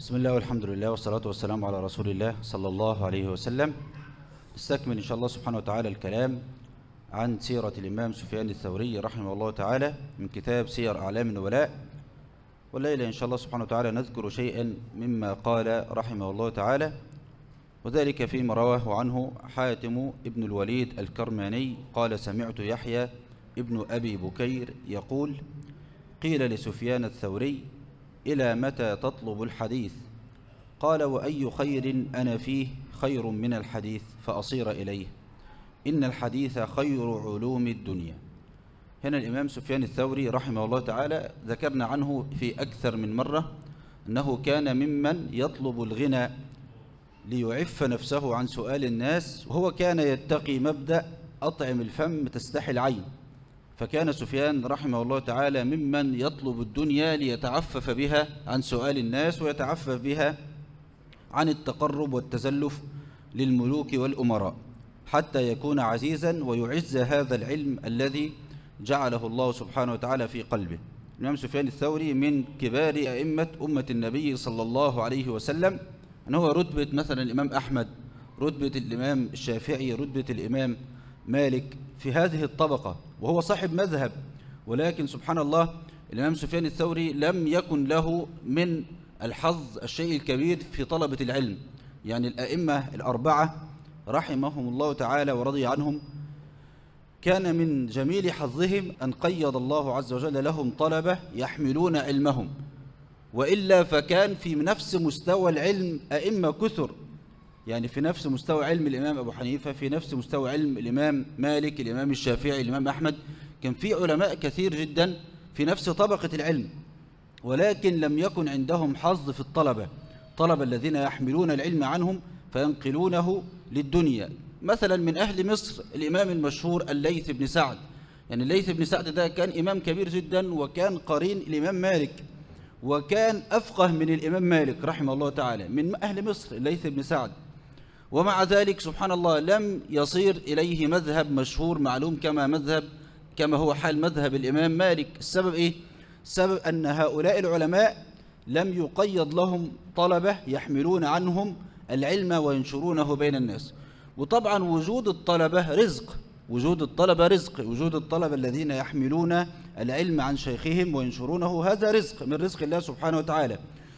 بسم الله والحمد لله والصلاة والسلام على رسول الله صلى الله عليه وسلم نستكمل إن شاء الله سبحانه وتعالى الكلام عن سيرة الإمام سفيان الثوري رحمه الله تعالى من كتاب سير أعلام النبلاء والليلة إن شاء الله سبحانه وتعالى نذكر شيئا مما قال رحمه الله تعالى وذلك فيما رواه عنه حاتم ابن الوليد الكرماني قال سمعت يحيى ابن أبي بكير يقول قيل لسفيان الثوري إلى متى تطلب الحديث قال وأي خير أنا فيه خير من الحديث فأصير إليه إن الحديث خير علوم الدنيا هنا الإمام سفيان الثوري رحمه الله تعالى ذكرنا عنه في أكثر من مرة أنه كان ممن يطلب الغنى ليعف نفسه عن سؤال الناس وهو كان يتقي مبدأ أطعم الفم تستحي العين فكان سفيان رحمه الله تعالى ممن يطلب الدنيا ليتعفف بها عن سؤال الناس ويتعفف بها عن التقرب والتزلف للملوك والأمراء حتى يكون عزيزا ويعز هذا العلم الذي جعله الله سبحانه وتعالى في قلبه الإمام سفيان الثوري من كبار أئمة أمة النبي صلى الله عليه وسلم أنه رتبة مثلا الإمام أحمد رتبة الإمام الشافعي رتبة الإمام مالك في هذه الطبقة وهو صاحب مذهب ولكن سبحان الله الإمام سفيان الثوري لم يكن له من الحظ الشيء الكبير في طلبة العلم يعني الأئمة الأربعة رحمهم الله تعالى ورضي عنهم كان من جميل حظهم أن قيض الله عز وجل لهم طلبة يحملون علمهم وإلا فكان في نفس مستوى العلم أئمة كثر يعني في نفس مستوى علم الإمام أبو حنيفة في نفس مستوى علم الإمام مالك الإمام الشافعي الإمام أحمد كان في علماء كثير جدا في نفس طبقة العلم ولكن لم يكن عندهم حظ في الطلبة طلبة الذين يحملون العلم عنهم فينقلونه للدنيا مثلا من أهل مصر الإمام المشهور الليث بن سعد يعني الليث بن سعد ده كان إمام كبير جدا وكان قرين الإمام مالك وكان أفقه من الإمام مالك رحمه الله تعالى من أهل مصر الليث بن سعد ومع ذلك سبحان الله لم يصير إليه مذهب مشهور معلوم كما مذهب كما هو حال مذهب الإمام مالك السبب إيه؟ السبب أن هؤلاء العلماء لم يقيض لهم طلبة يحملون عنهم العلم وينشرونه بين الناس وطبعا وجود الطلبة رزق وجود الطلبة رزق وجود الطلبة الذين يحملون العلم عن شيخهم وينشرونه هذا رزق من رزق الله سبحانه وتعالى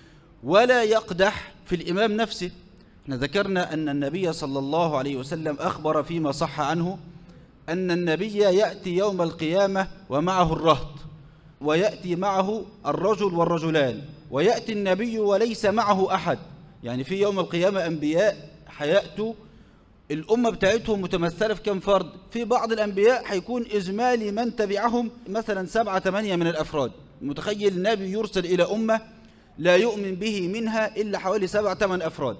ولا يقدح في الإمام نفسه احنا ذكرنا أن النبي صلى الله عليه وسلم أخبر فيما صح عنه أن النبي يأتي يوم القيامة ومعه الرهط ويأتي معه الرجل والرجلان ويأتي النبي وليس معه أحد يعني في يوم القيامة أنبياء حيأتوا الأمة بتاعتهم متمثلة في كم فرد في بعض الأنبياء هيكون إجمالي من تبعهم مثلا سبعة ثمانية من الأفراد متخيل النبي يرسل إلى أمة لا يؤمن به منها إلا حوالي سبعة ثمان أفراد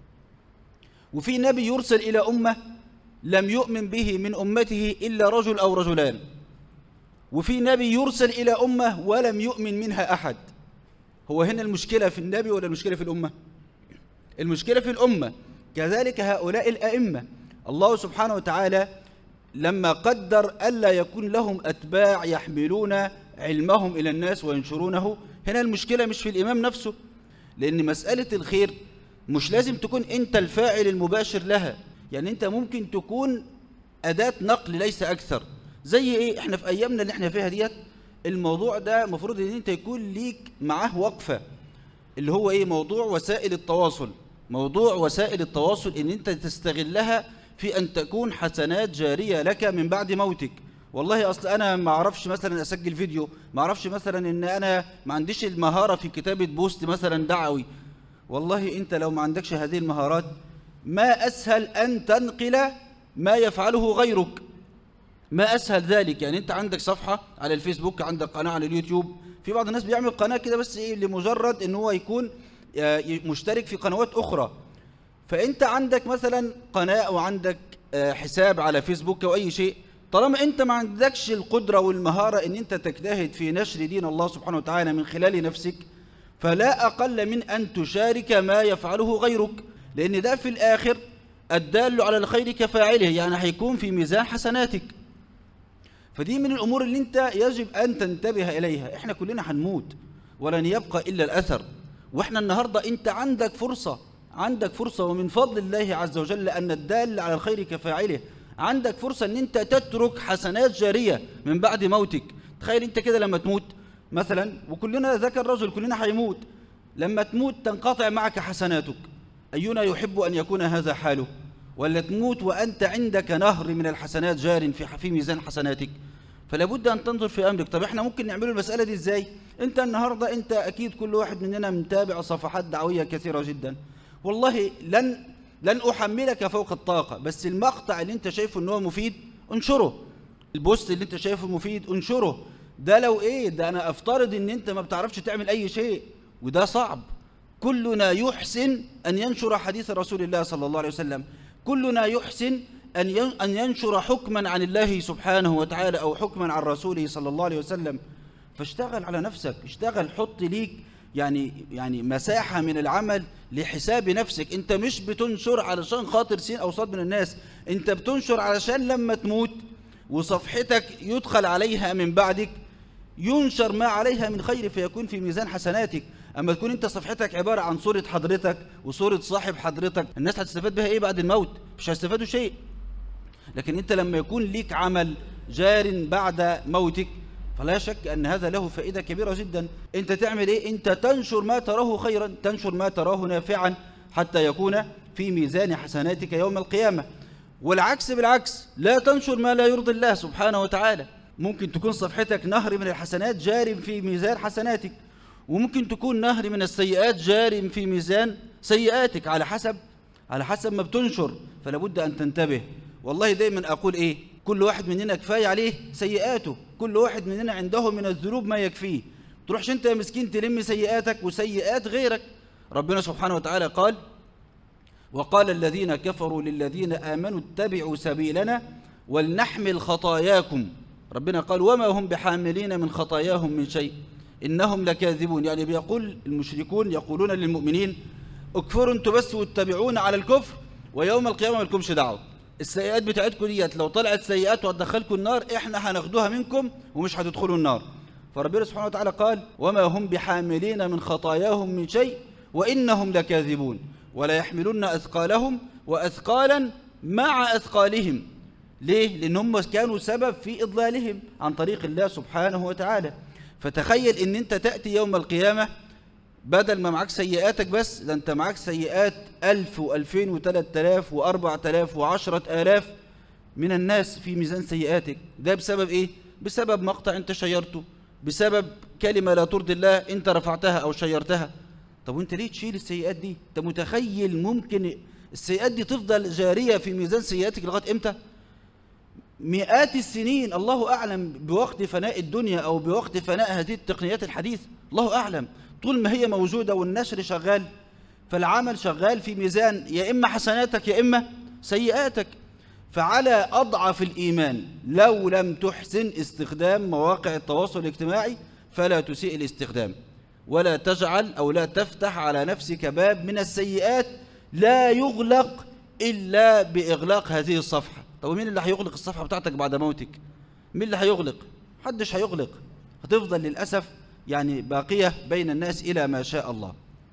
وفي نبي يرسل إلى أمة لم يؤمن به من أمته إلا رجل أو رجلان وفي نبي يرسل إلى أمة ولم يؤمن منها أحد هو هنا المشكلة في النبي ولا المشكلة في الأمة المشكلة في الأمة كذلك هؤلاء الأئمة الله سبحانه وتعالى لما قدر ألا يكون لهم أتباع يحملون علمهم إلى الناس وينشرونه هنا المشكلة مش في الإمام نفسه لأن مسألة الخير مش لازم تكون أنت الفاعل المباشر لها يعني أنت ممكن تكون أداة نقل ليس أكثر زي إيه إحنا في أيامنا اللي إحنا فيها ديت الموضوع ده مفروض أن أنت يكون ليك معاه وقفة اللي هو إيه موضوع وسائل التواصل موضوع وسائل التواصل ان انت تستغلها في ان تكون حسنات جارية لك من بعد موتك والله اصل انا ما اعرفش مثلا اسجل فيديو ما اعرفش مثلا ان انا ما عنديش المهارة في كتابة بوست مثلا دعوي والله انت لو ما عندكش هذه المهارات ما اسهل ان تنقل ما يفعله غيرك ما اسهل ذلك يعني انت عندك صفحة على الفيسبوك عندك قناة على اليوتيوب في بعض الناس بيعمل قناة كده بس ايه لمجرد ان هو يكون مشترك في قنوات أخرى فأنت عندك مثلا قناة أو عندك حساب على فيسبوك أو أي شيء طالما أنت ما عندكش القدرة والمهارة أن أنت تجتهد في نشر دين الله سبحانه وتعالى من خلال نفسك فلا أقل من أن تشارك ما يفعله غيرك لأن ده في الآخر الدال على الخير كفاعله يعني هيكون في ميزان حسناتك فدي من الأمور اللي أنت يجب أن تنتبه إليها إحنا كلنا هنموت ولن يبقى إلا الأثر واحنا النهاردة انت عندك فرصة عندك فرصة ومن فضل الله عز وجل أن الدال على الخير كفاعله عندك فرصة أن أنت تترك حسنات جارية من بعد موتك تخيل أنت كده لما تموت مثلا وكلنا ذكر رجل كلنا هيموت لما تموت تنقطع معك حسناتك أينا يحب أن يكون هذا حاله ولا تموت وأنت عندك نهر من الحسنات جار في في ميزان حسناتك فلا بد أن تنظر في أمرك طب إحنا ممكن نعمل المسألة دي إزاي أنت النهاردة أنت أكيد كل واحد مننا متابع صفحات دعوية كثيرة جدا والله لن لن أحملك فوق الطاقة بس المقطع اللي أنت شايفه أنه مفيد انشره البوست اللي أنت شايفه مفيد انشره ده لو إيه ده أنا أفترض أن أنت ما بتعرفش تعمل أي شيء وده صعب كلنا يحسن أن ينشر حديث رسول الله صلى الله عليه وسلم كلنا يحسن أن أن ينشر حكما عن الله سبحانه وتعالى أو حكما عن رسوله صلى الله عليه وسلم فاشتغل على نفسك اشتغل حط ليك يعني يعني مساحة من العمل لحساب نفسك انت مش بتنشر علشان خاطر سين او صاد من الناس انت بتنشر علشان لما تموت وصفحتك يدخل عليها من بعدك ينشر ما عليها من خير فيكون في ميزان حسناتك اما تكون انت صفحتك عبارة عن صورة حضرتك وصورة صاحب حضرتك الناس هتستفاد بها ايه بعد الموت مش هيستفادوا شيء لكن انت لما يكون ليك عمل جار بعد موتك فلا شك أن هذا له فائدة كبيرة جدا أنت تعمل إيه؟ أنت تنشر ما تراه خيرا تنشر ما تراه نافعا حتى يكون في ميزان حسناتك يوم القيامة والعكس بالعكس لا تنشر ما لا يرضي الله سبحانه وتعالى ممكن تكون صفحتك نهر من الحسنات جار في ميزان حسناتك وممكن تكون نهر من السيئات جار في ميزان سيئاتك على حسب على حسب ما بتنشر فلا بد أن تنتبه والله دايما أقول إيه كل واحد مننا كفاية عليه سيئاته كل واحد مننا عنده من الذنوب ما يكفيه تروحش انت يا مسكين تلم سيئاتك وسيئات غيرك ربنا سبحانه وتعالى قال وقال الذين كفروا للذين آمنوا اتبعوا سبيلنا ولنحمل خطاياكم ربنا قال وما هم بحاملين من خطاياهم من شيء إنهم لكاذبون يعني بيقول المشركون يقولون للمؤمنين اكفروا انتوا بس واتبعونا على الكفر ويوم القيامة ما لكمش دعوه السيئات بتاعتكم ديت لو طلعت سيئات وهتدخلكم النار احنا هناخدوها منكم ومش هتدخلوا النار فربنا سبحانه وتعالى قال وما هم بحاملين من خطاياهم من شيء وإنهم لكاذبون ولا يحملن أثقالهم وأثقالا مع أثقالهم ليه؟ لأن هم كانوا سبب في إضلالهم عن طريق الله سبحانه وتعالى فتخيل أن أنت تأتي يوم القيامة بدل ما معاك سيئاتك بس ده انت معاك سيئات ألف وألفين وثلاث آلاف وأربع آلاف وعشرة آلاف من الناس في ميزان سيئاتك ده بسبب إيه؟ بسبب مقطع أنت شيرته بسبب كلمة لا ترضي الله أنت رفعتها أو شيرتها طب وانت ليه تشيل السيئات دي انت متخيل ممكن السيئات دي تفضل جارية في ميزان سيئاتك لغاية امتى مئات السنين الله أعلم بوقت فناء الدنيا أو بوقت فناء هذه التقنيات الحديثة الله أعلم طول ما هي موجودة والنشر شغال فالعمل شغال في ميزان يا إما حسناتك يا إما سيئاتك فعلى أضعف الإيمان لو لم تحسن استخدام مواقع التواصل الاجتماعي فلا تسيء الاستخدام ولا تجعل أو لا تفتح على نفسك باب من السيئات لا يغلق إلا بإغلاق هذه الصفحة طب مين اللي هيغلق الصفحة بتاعتك بعد موتك مين اللي هيغلق محدش هيغلق هتفضل للأسف يعني باقية بين الناس إلى ما شاء الله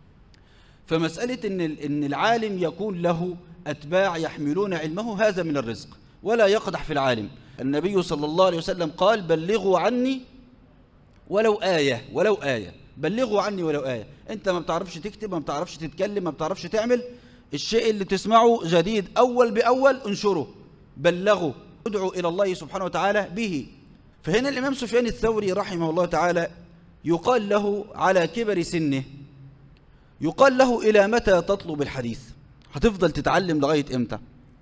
فمسألة إن إن العالم يكون له أتباع يحملون علمه هذا من الرزق ولا يقدح في العالم النبي صلى الله عليه وسلم قال بلغوا عني ولو آية ولو آية بلغوا عني ولو آية أنت ما بتعرفش تكتب ما بتعرفش تتكلم ما بتعرفش تعمل الشيء اللي تسمعه جديد أول بأول انشره بلغوا ادعوا إلى الله سبحانه وتعالى به فهنا الإمام سفيان الثوري رحمه الله تعالى يقال له على كبر سنه يقال له إلى متى تطلب الحديث هتفضل تتعلم لغاية إمتى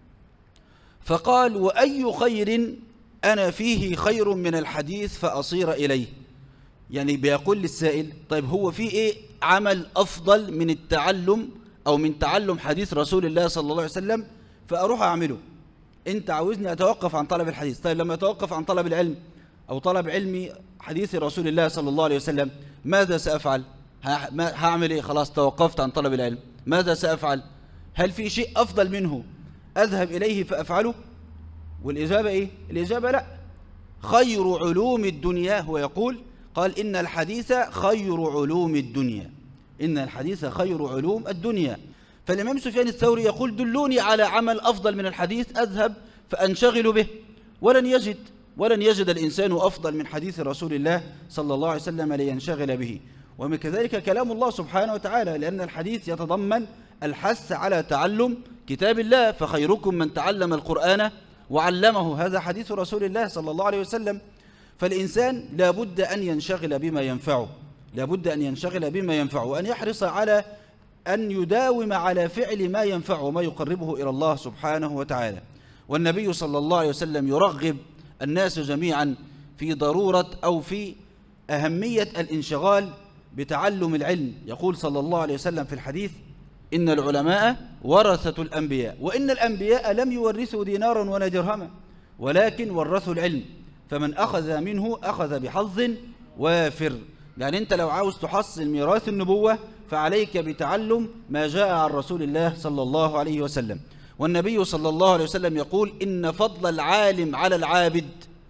فقال وأي خير أنا فيه خير من الحديث فأصير إليه يعني بيقول للسائل طيب هو في إيه عمل أفضل من التعلم أو من تعلم حديث رسول الله صلى الله عليه وسلم فأروح أعمله أنت عاوزني أتوقف عن طلب الحديث طيب لما أتوقف عن طلب العلم أو طلب علمي حديث رسول الله صلى الله عليه وسلم ماذا سأفعل هعمل إيه خلاص توقفت عن طلب العلم ماذا سأفعل هل في شيء أفضل منه أذهب إليه فأفعله والإجابة إيه الإجابة لا خير علوم الدنيا هو يقول قال إن الحديث خير علوم الدنيا إن الحديث خير علوم الدنيا فالإمام سفيان الثوري يقول دلوني على عمل أفضل من الحديث أذهب فأنشغل به ولن يجد ولن يجد الإنسان أفضل من حديث رسول الله صلى الله عليه وسلم لينشغل به ومن كذلك كلام الله سبحانه وتعالى لأن الحديث يتضمن الحث على تعلم كتاب الله فخيركم من تعلم القرآن وعلمه هذا حديث رسول الله صلى الله عليه وسلم فالإنسان لابد أن ينشغل بما ينفعه لابد أن ينشغل بما ينفعه وأن يحرص على أن يداوم على فعل ما ينفعه وما يقربه إلى الله سبحانه وتعالى والنبي صلى الله عليه وسلم يرغب الناس جميعا في ضرورة أو في أهمية الانشغال بتعلم العلم يقول صلى الله عليه وسلم في الحديث إن العلماء ورثة الأنبياء وإن الأنبياء لم يورثوا دينارا ولا درهما ولكن ورثوا العلم فمن أخذ منه أخذ بحظ وافر يعني أنت لو عاوز تحصل ميراث النبوة فعليك بتعلم ما جاء عن رسول الله صلى الله عليه وسلم والنبي صلى الله عليه وسلم يقول إن فضل العالم على العابد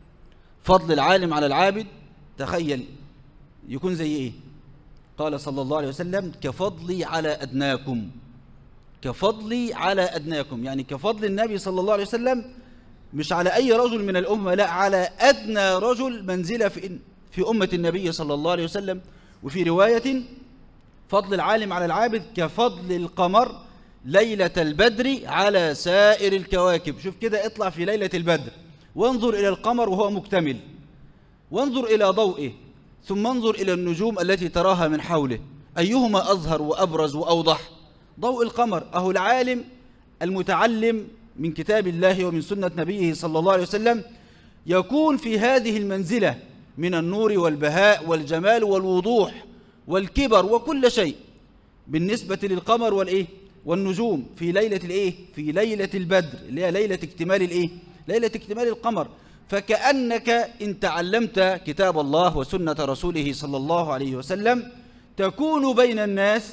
فضل العالم على العابد تخيل يكون زي إيه قال صلى الله عليه وسلم كفضلي على أدناكم كفضلي على أدناكم يعني كفضل النبي صلى الله عليه وسلم مش على أي رجل من الأمة لا على أدنى رجل منزلة في في أمة النبي صلى الله عليه وسلم وفي رواية فضل العالم على العابد كفضل القمر ليلة البدر على سائر الكواكب شوف كده اطلع في ليلة البدر وانظر إلى القمر وهو مكتمل وانظر إلى ضوئه ثم انظر إلى النجوم التي تراها من حوله أيهما أظهر وأبرز وأوضح ضوء القمر أهو العالم المتعلم من كتاب الله ومن سنة نبيه صلى الله عليه وسلم يكون في هذه المنزلة من النور والبهاء والجمال والوضوح والكبر وكل شيء بالنسبة للقمر والإيه والنجوم في ليلة الإيه في ليلة البدر اللي هي ليلة اكتمال الإيه ليلة اكتمال القمر فكأنك إن تعلمت كتاب الله وسنة رسوله صلى الله عليه وسلم تكون بين الناس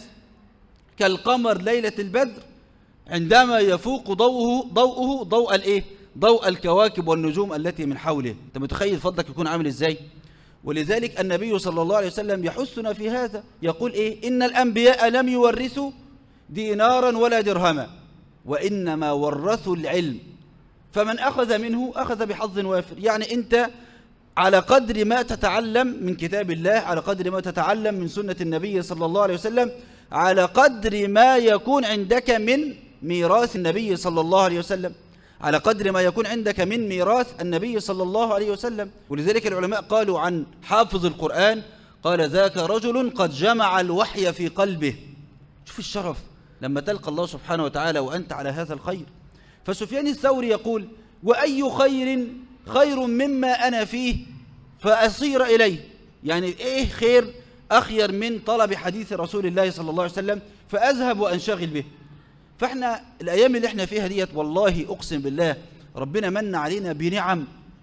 كالقمر ليلة البدر عندما يفوق ضوءه ضوءه ضوء الايه ضوء الكواكب والنجوم التي من حوله انت متخيل فضلك يكون عامل ازاي ولذلك النبي صلى الله عليه وسلم يحثنا في هذا يقول ايه ان الانبياء لم يورثوا دينارا ولا درهما وانما ورثوا العلم فمن اخذ منه اخذ بحظ وافر يعني انت على قدر ما تتعلم من كتاب الله على قدر ما تتعلم من سنة النبي صلى الله عليه وسلم على قدر ما يكون عندك من ميراث النبي صلى الله عليه وسلم على قدر ما يكون عندك من ميراث النبي صلى الله عليه وسلم ولذلك العلماء قالوا عن حافظ القرآن قال ذاك رجل قد جمع الوحي في قلبه شوف الشرف لما تلقى الله سبحانه وتعالى وأنت على هذا الخير فسفيان الثوري يقول وأي خير خير مما أنا فيه فأصير إليه يعني إيه خير أخير من طلب حديث رسول الله صلى الله عليه وسلم فأذهب وأنشغل به فاحنا الأيام اللي احنا فيها ديت والله أقسم بالله ربنا من علينا بنعم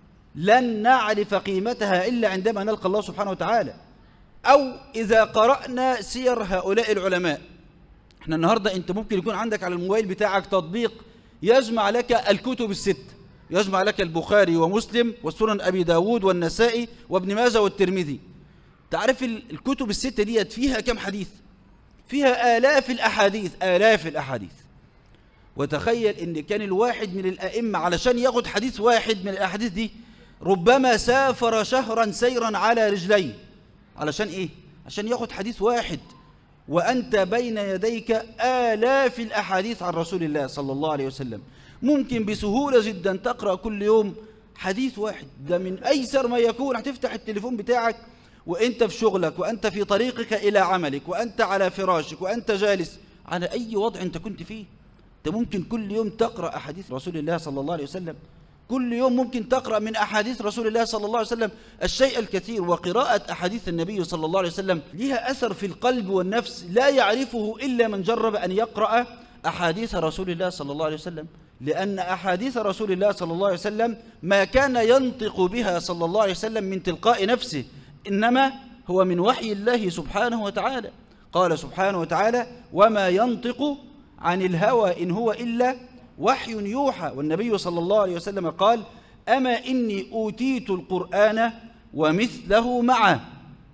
لن نعرف قيمتها إلا عندما نلقى الله سبحانه وتعالى أو إذا قرأنا سير هؤلاء العلماء احنا النهاردة انت ممكن يكون عندك على الموبايل بتاعك تطبيق يجمع لك الكتب الست يجمع لك البخاري ومسلم والسنن أبي داود والنسائي وابن ماجه والترمذي تعرف الكتب الستة ديت فيها كم حديث فيها آلاف الأحاديث آلاف الأحاديث وتخيل ان كان الواحد من الأئمة علشان ياخد حديث واحد من الأحاديث دي ربما سافر شهرا سيرا على رجليه علشان ايه عشان ياخد حديث واحد وأنت بين يديك آلاف الأحاديث عن رسول الله صلى الله عليه وسلم ممكن بسهولة جدا تقرأ كل يوم حديث واحد ده من أيسر ما يكون هتفتح التليفون بتاعك وأنت في شغلك وأنت في طريقك إلى عملك وأنت على فراشك وأنت جالس على أي وضع أنت كنت فيه أنت ممكن كل يوم تقرأ أحاديث رسول الله صلى الله عليه وسلم كل يوم ممكن تقرأ من أحاديث رسول الله صلى الله عليه وسلم الشيء الكثير وقراءة أحاديث النبي صلى الله عليه وسلم لها أثر في القلب والنفس لا يعرفه إلا من جرب أن يقرأ أحاديث رسول الله صلى الله عليه وسلم لأن أحاديث رسول الله صلى الله عليه وسلم ما كان ينطق بها صلى الله عليه وسلم من تلقاء نفسه إنما هو من وحي الله سبحانه وتعالى قال سبحانه وتعالى وما ينطق عن الهوى إن هو إلا وحي يوحى والنبي صلى الله عليه وسلم قال أما إني أوتيت القرآن ومثله معه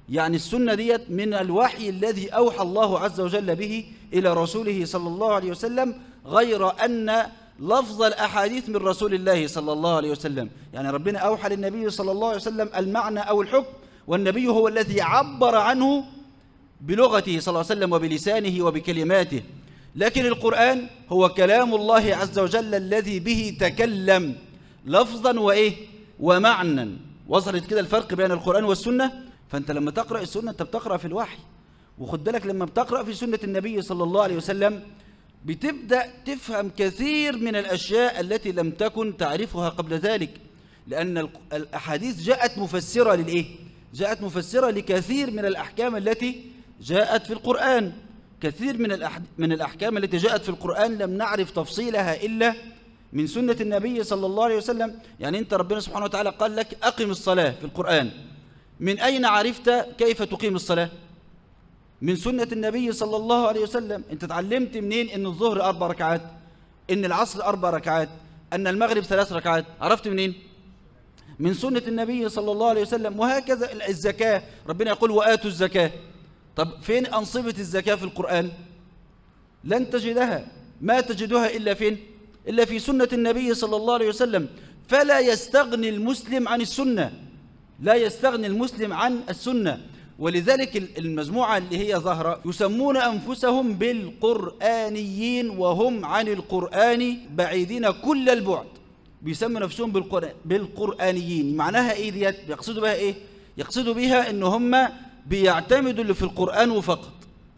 يعني السنة ديت من الوحي الذي أوحى الله عز وجل به إلى رسوله صلى الله عليه وسلم غير أن لفظ الأحاديث من رسول الله صلى الله عليه وسلم يعني ربنا أوحى للنبي صلى الله عليه وسلم المعنى أو الحكم والنبي هو الذي عبر عنه بلغته صلى الله عليه وسلم وبلسانه وبكلماته لكن القرآن هو كلام الله عز وجل الذي به تكلم لفظا وإيه ومعنى وصلت كده الفرق بين القرآن والسنة فأنت لما تقرأ السنة أنت بتقرأ في الوحي وخد بالك لما بتقرأ في سنة النبي صلى الله عليه وسلم بتبدأ تفهم كثير من الأشياء التي لم تكن تعرفها قبل ذلك لأن الأحاديث جاءت مفسرة للإيه؟ جاءت مفسرة لكثير من الأحكام التي جاءت في القرآن كثير من من الأحكام التي جاءت في القرآن لم نعرف تفصيلها إلا من سنة النبي صلى الله عليه وسلم يعني أنت ربنا سبحانه وتعالى قال لك أقم الصلاة في القرآن من أين عرفت كيف تقيم الصلاة من سنة النبي صلى الله عليه وسلم أنت تعلمت منين أن الظهر أربع ركعات أن العصر أربع ركعات أن المغرب ثلاث ركعات عرفت منين من سنة النبي صلى الله عليه وسلم وهكذا الزكاة ربنا يقول وآتوا الزكاة طب فين أنصبة الزكاة في القرآن لن تجدها ما تجدها إلا فين إلا في سنة النبي صلى الله عليه وسلم فلا يستغني المسلم عن السنة لا يستغني المسلم عن السنة ولذلك المجموعة اللي هي ظاهرة يسمون أنفسهم بالقرآنيين وهم عن القرآن بعيدين كل البعد بيسموا نفسهم بالقرآن بالقرآنيين معناها إيه ديت يقصدوا بها إيه يقصدوا بها إن هم بيعتمدوا اللي في القرآن وفقط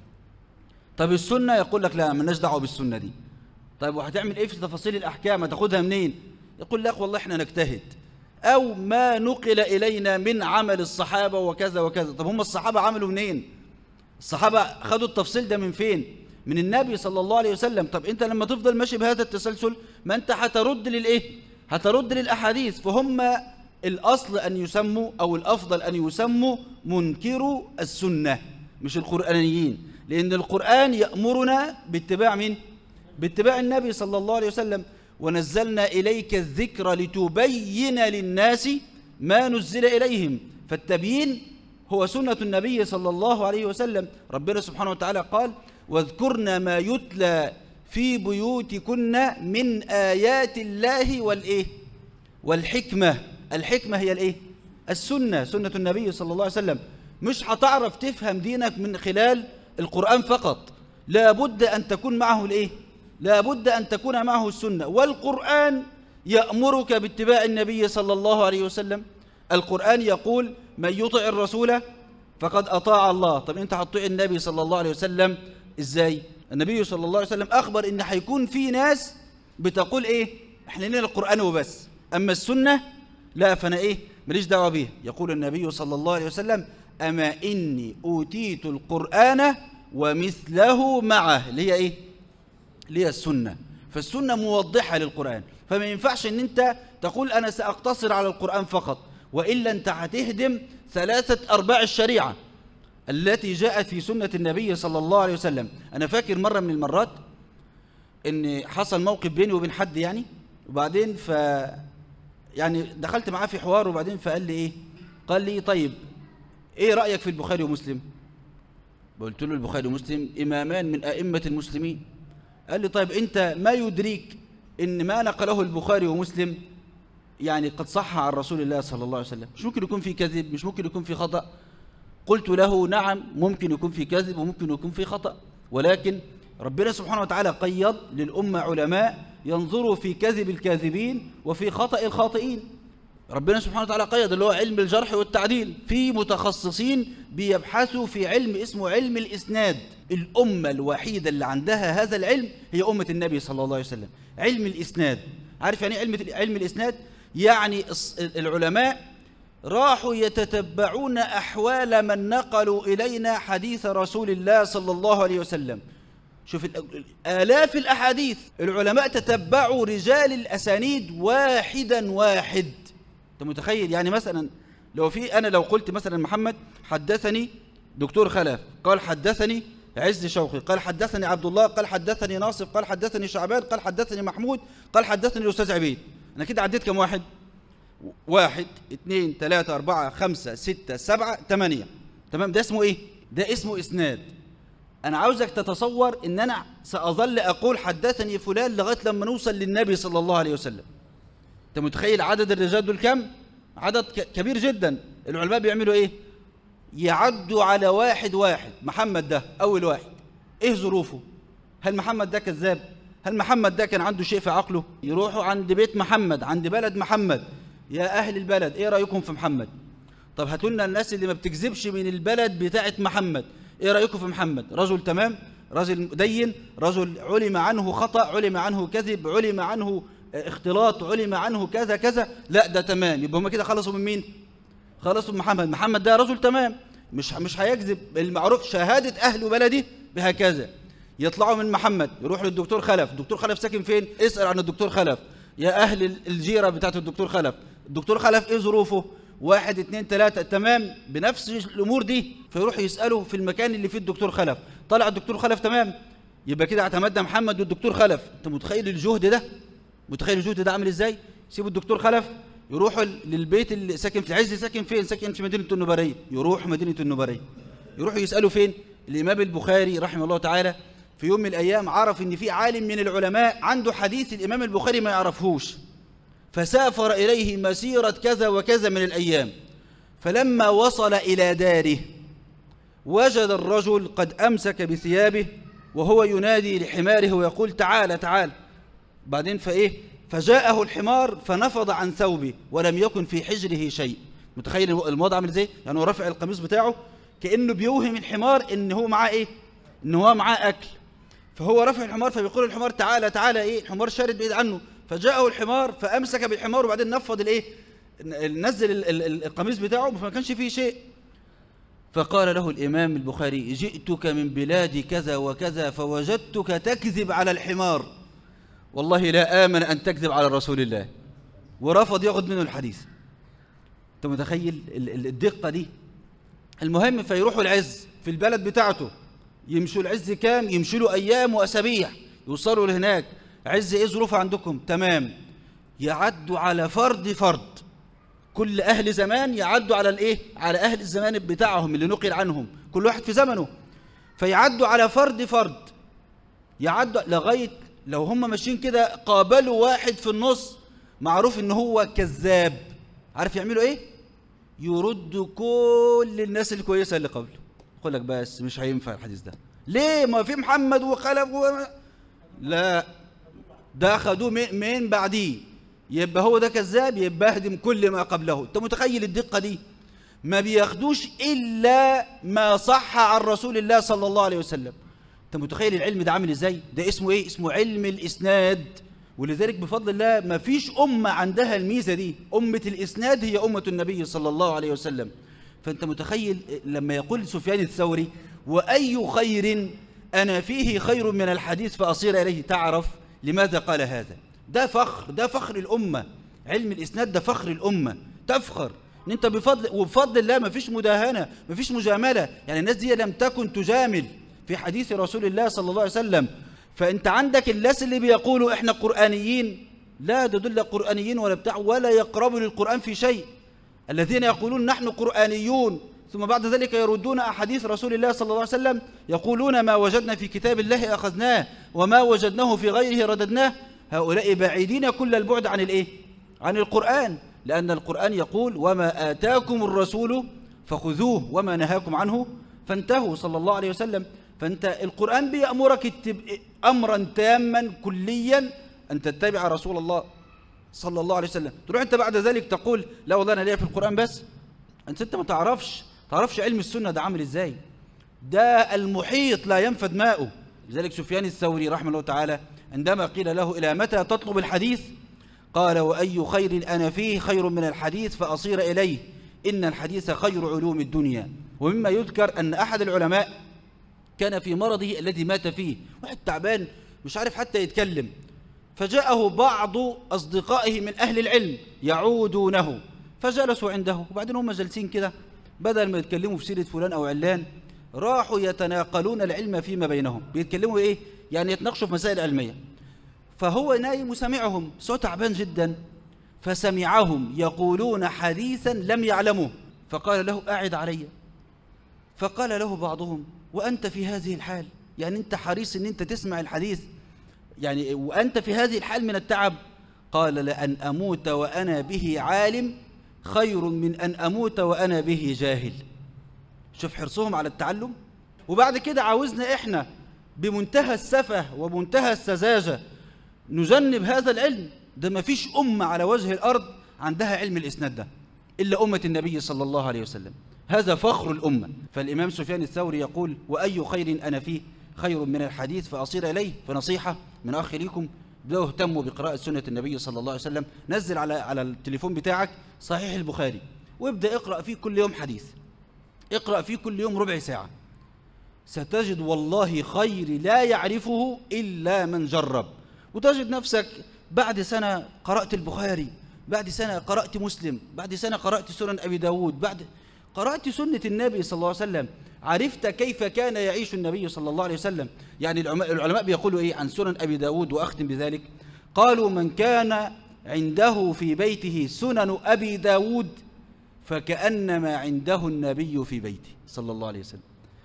طب السنة يقول لك لا مالناش دعوة بالسنة دي طيب وهتعمل ايه في تفاصيل الأحكام هتاخدها منين يقول لك والله احنا نجتهد أو ما نقل إلينا من عمل الصحابة وكذا وكذا طب هم الصحابة عملوا منين الصحابة خدوا التفصيل ده من فين من النبي صلى الله عليه وسلم طب انت لما تفضل ماشي بهذا التسلسل ما انت هترد للايه هترد للأحاديث فهم الأصل أن يسموا أو الأفضل أن يسموا منكروا السنة مش القرآنيين لأن القرآن يأمرنا باتباع من؟ باتباع النبي صلى الله عليه وسلم ونزلنا إليك الذكر لتبين للناس ما نزل إليهم فالتبيين هو سنة النبي صلى الله عليه وسلم ربنا سبحانه وتعالى قال واذكرنا ما يتلى في بيوتكن من آيات الله والإيه والحكمة الحكمة هي الإيه السنة سنة النبي صلى الله عليه وسلم مش هتعرف تفهم دينك من خلال القرآن فقط لابد أن تكون معه الإيه لابد أن تكون معه السنة والقرآن يأمرك باتباع النبي صلى الله عليه وسلم القرآن يقول من يطع الرسول فقد أطاع الله طب أنت هتطيع النبي صلى الله عليه وسلم إزاي النبي صلى الله عليه وسلم أخبر إن هيكون في ناس بتقول إيه إحنا لنا القرآن وبس أما السنة لا فأنا إيه ماليش دعوة بيها يقول النبي صلى الله عليه وسلم أما إني أوتيت القرآن ومثله معه اللي هي إيه اللي هي السنة فالسنة موضحة للقرآن فما ينفعش ان انت تقول انا سأقتصر على القرآن فقط وإلا انت هتهدم ثلاثة أرباع الشريعة التي جاءت في سنة النبي صلى الله عليه وسلم أنا فاكر مرة من المرات ان حصل موقف بيني وبين حد يعني وبعدين ف يعني دخلت معاه في حوار وبعدين فقال لي ايه قال لي طيب ايه رأيك في البخاري ومسلم قلت له البخاري ومسلم إمامان من أئمة المسلمين قال لي طيب أنت ما يدريك إن ما نقله البخاري ومسلم يعني قد صح عن رسول الله صلى الله عليه وسلم مش ممكن يكون في كذب مش ممكن يكون في خطأ قلت له نعم ممكن يكون في كذب وممكن يكون في خطأ ولكن ربنا سبحانه وتعالى قيض للأمة علماء ينظروا في كذب الكاذبين وفي خطأ الخاطئين ربنا سبحانه وتعالى قيد اللي هو علم الجرح والتعديل في متخصصين بيبحثوا في علم اسمه علم الإسناد الأمة الوحيدة اللي عندها هذا العلم هي أمة النبي صلى الله عليه وسلم علم الإسناد عارف يعني علم علم الإسناد يعني العلماء راحوا يتتبعون أحوال من نقلوا إلينا حديث رسول الله صلى الله عليه وسلم شوف آلاف الأحاديث العلماء تتبعوا رجال الأسانيد واحدا واحد أنت متخيل يعني مثلا لو في أنا لو قلت مثلا محمد حدثني دكتور خلف قال حدثني عز شوقي قال حدثني عبد الله قال حدثني ناصف قال حدثني شعبان قال حدثني محمود قال حدثني الأستاذ عبيد أنا كده عديت كم واحد واحد اثنين ثلاثة أربعة خمسة ستة سبعة ثمانية تمام ده اسمه ايه ده اسمه اسناد انا عاوزك تتصور ان انا ساظل اقول حدثني فلان لغايه لما نوصل للنبي صلى الله عليه وسلم انت متخيل عدد الرجال دول كم عدد كبير جدا العلماء بيعملوا ايه يعدوا على واحد واحد محمد ده اول واحد ايه ظروفه هل محمد ده كذاب هل محمد ده كان عنده شيء في عقله يروحوا عند بيت محمد عند بلد محمد يا اهل البلد ايه رايكم في محمد طب هاتوا لنا الناس اللي ما بتكذبش من البلد بتاعه محمد ايه رايكم في محمد رجل تمام رجل دين رجل علم عنه خطا علم عنه كذب علم عنه اختلاط علم عنه كذا كذا لا ده تمام يبقى هم كده خلصوا من مين خلصوا من محمد محمد ده رجل تمام مش مش هيكذب المعروف شهاده اهل بلده بهكذا يطلعوا من محمد يروح للدكتور خلف الدكتور خلف ساكن فين اسال عن الدكتور خلف يا اهل الجيره بتاعت الدكتور خلف الدكتور خلف ايه ظروفه واحد اتنين تلاتة تمام بنفس الامور دي فيروح يساله في المكان اللي فيه الدكتور خلف طلع الدكتور خلف تمام يبقى كده اعتمدنا محمد والدكتور خلف انت متخيل الجهد ده متخيل الجهد ده عامل ازاي سيبوا الدكتور خلف يروحوا للبيت اللي ساكن في العز ساكن فين ساكن في مدينه النبريه يروح مدينه النبريه يروحوا يسالوا فين الامام البخاري رحمه الله تعالى في يوم من الايام عرف ان في عالم من العلماء عنده حديث الامام البخاري ما يعرفهوش فسافر اليه مسيره كذا وكذا من الايام فلما وصل الى داره وجد الرجل قد امسك بثيابه وهو ينادي لحماره ويقول تعال تعال بعدين فايه فجاءه الحمار فنفض عن ثوبه ولم يكن في حجره شيء متخيل الموضوع عامل ازاي يعني هو رافع القميص بتاعه كانه بيوهم الحمار ان هو معاه ايه ان هو معاه اكل فهو رفع الحمار فبيقول الحمار تعالى تعالى ايه الحمار شارد بعيد عنه فجاءه الحمار فامسك بالحمار وبعدين نفض الايه نزل القميص بتاعه فما كانش فيه شيء فقال له الامام البخاري جئتك من بلاد كذا وكذا فوجدتك تكذب على الحمار والله لا امن ان تكذب على رسول الله ورفض ياخذ منه الحديث انت متخيل الدقه دي المهم فيروحوا العز في البلد بتاعته يمشوا العز كام يمشوا له ايام واسابيع يوصلوا لهناك عز ايه ظروفه عندكم تمام يعدوا على فرد فرد كل اهل زمان يعدوا على الايه على اهل الزمان بتاعهم اللي نقل عنهم كل واحد في زمنه فيعدوا على فرد فرد يعدوا لغايه لو هم ماشيين كده قابلوا واحد في النص معروف ان هو كذاب عارف يعملوا ايه يردوا كل الناس الكويسه اللي قبله يقول لك بس مش هينفع الحديث ده ليه ما في محمد وخلف و... لا ده اخذوه من بعديه يبقى هو ده كذاب يبقى اهدم كل ما قبله انت متخيل الدقه دي ما بياخدوش الا ما صح عن رسول الله صلى الله عليه وسلم انت متخيل العلم ده عامل ازاي ده اسمه ايه اسمه علم الاسناد ولذلك بفضل الله ما فيش امه عندها الميزه دي امه الاسناد هي امه النبي صلى الله عليه وسلم فانت متخيل لما يقول سفيان الثوري واي خير انا فيه خير من الحديث فاصير اليه تعرف لماذا قال هذا ده فخر ده فخر الامه علم الاسناد ده فخر الامه تفخر ان انت بفضل وبفضل الله ما فيش مداهنه ما فيش مجامله يعني الناس دي لم تكن تجامل في حديث رسول الله صلى الله عليه وسلم فانت عندك الناس اللي بيقولوا احنا قرانيين لا ده دول قرانيين ولا بتاع ولا يقربوا للقران في شيء الذين يقولون نحن قرانيون ثم بعد ذلك يردون احاديث رسول الله صلى الله عليه وسلم يقولون ما وجدنا في كتاب الله اخذناه وما وجدناه في غيره رددناه هؤلاء بعيدين كل البعد عن الايه عن القران لان القران يقول وما اتاكم الرسول فخذوه وما نهاكم عنه فانتهوا صلى الله عليه وسلم فانت القران بيامرك امرا تاما كليا ان تتبع رسول الله صلى الله عليه وسلم تروح انت بعد ذلك تقول لا والله انا ليا في القران بس انت انت ما تعرفش تعرفش علم السنه ده عامل ازاي ده المحيط لا ينفد ماؤه لذلك سفيان الثوري رحمه الله تعالى عندما قيل له الى متى تطلب الحديث قال واي خير انا فيه خير من الحديث فاصير اليه ان الحديث خير علوم الدنيا ومما يذكر ان احد العلماء كان في مرضه الذي مات فيه واحد تعبان مش عارف حتى يتكلم فجاءه بعض أصدقائه من أهل العلم يعودونه فجلسوا عنده وبعدين هم جالسين كده بدل ما يتكلموا في سيرة فلان أو علان راحوا يتناقلون العلم فيما بينهم بيتكلموا إيه؟ يعني يتناقشوا في مسائل علمية فهو نايم وسمعهم صوت تعبان جدا فسمعهم يقولون حديثا لم يعلموه فقال له أعد علي فقال له بعضهم وأنت في هذه الحال يعني أنت حريص أن أنت تسمع الحديث يعني وأنت في هذه الحال من التعب قال لأن أموت وأنا به عالم خير من أن أموت وأنا به جاهل شوف حرصهم على التعلم وبعد كده عاوزنا إحنا بمنتهى السفة ومنتهى السذاجة نجنب هذا العلم ده ما فيش أمة على وجه الأرض عندها علم الإسناد ده إلا أمة النبي صلى الله عليه وسلم هذا فخر الأمة فالإمام سفيان الثوري يقول وأي خير أنا فيه خير من الحديث فأصير إليه فنصيحة من أخي ليكم بدأوا اهتموا بقراءة سنة النبي صلى الله عليه وسلم نزل على على التليفون بتاعك صحيح البخاري وابدأ اقرأ فيه كل يوم حديث اقرأ فيه كل يوم ربع ساعة ستجد والله خير لا يعرفه إلا من جرب وتجد نفسك بعد سنة قرأت البخاري بعد سنة قرأت مسلم بعد سنة قرأت سنن أبي داود بعد قرأت سنة النبي صلى الله عليه وسلم عرفت كيف كان يعيش النبي صلى الله عليه وسلم يعني العلماء بيقولوا إيه عن سنن أبي داود وأختم بذلك قالوا من كان عنده في بيته سنن أبي داود فكأنما عنده النبي في بيته صلى الله عليه وسلم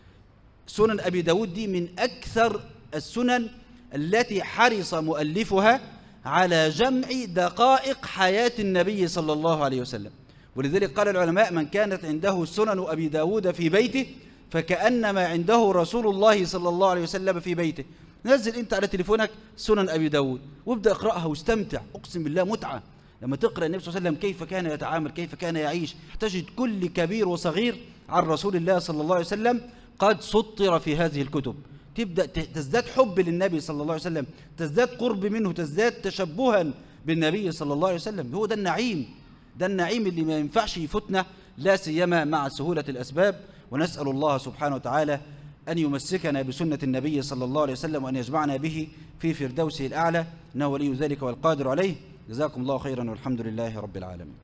سنن أبي داود دي من أكثر السنن التي حرص مؤلفها على جمع دقائق حياة النبي صلى الله عليه وسلم ولذلك قال العلماء من كانت عنده سنن أبي داود في بيته فكأنما عنده رسول الله صلى الله عليه وسلم في بيته نزل انت على تليفونك سنن أبي داود وابدأ اقرأها واستمتع أقسم بالله متعة لما تقرأ النبي صلى الله عليه وسلم كيف كان يتعامل كيف كان يعيش تجد كل كبير وصغير عن رسول الله صلى الله عليه وسلم قد سطر في هذه الكتب تبدأ تزداد حب للنبي صلى الله عليه وسلم تزداد قرب منه تزداد تشبها بالنبي صلى الله عليه وسلم هو ده النعيم ده النعيم اللي ما ينفعش يفوتنا لا سيما مع سهولة الأسباب ونسأل الله سبحانه وتعالى أن يمسكنا بسنة النبي صلى الله عليه وسلم وأن يجمعنا به في فردوسه الأعلى إنه ولي ذلك والقادر عليه جزاكم الله خيرا والحمد لله رب العالمين